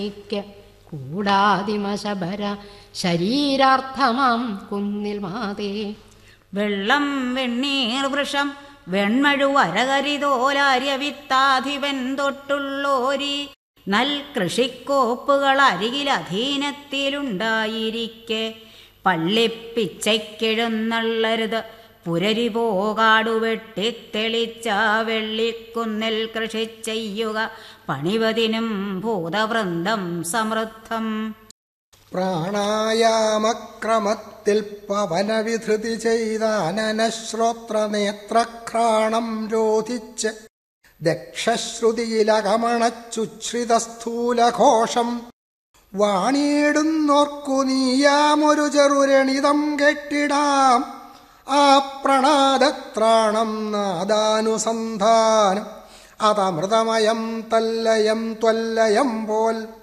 കൂടാതിമശബര ശരീരാർത്ഥമാം കുന്നിൽ മാതേ വെള്ളം വെണ്ണീർ വൃഷം വെൺമഴു അരകരിതോലാര്യവിത്താധിപൻ തൊട്ടുള്ളോരി നൽ കൃഷിക്കോപ്പുകൾ അരികിൽ അധീനത്തിലുണ്ടായിരിക്കെ പള്ളിപ്പിച്ചയ്ക്കെഴുന്നള്ളരുത് പുരരി പോകാടു വെട്ടിത്തെളിച്ച വെള്ളിക്കുന്നിൽ കൃഷി ചെയ്യുക പണിവതിനും ഭൂതവൃന്ദം സമൃദ്ധം പ്രാണായാമക്രമത്തിൽ പവനവിധൃതി ചെയ്ത അനനശ്രോത്ര നേത്രഘ്രാണം രോധിച്ച് ദക്ഷശ്രുതിയിലകമണച്ചുച്ഛ്രിത സ്ഥൂലഘോഷം വാണിയിടുന്നോർക്കു നീയാമൊരു ചെറുരണിതം കെട്ടിടാം ആ പ്രണാദത്രാണം നാദാനുസന്ധാനം അതമൃതമയം തല്ലയം ത്വല്ലയം പോൽ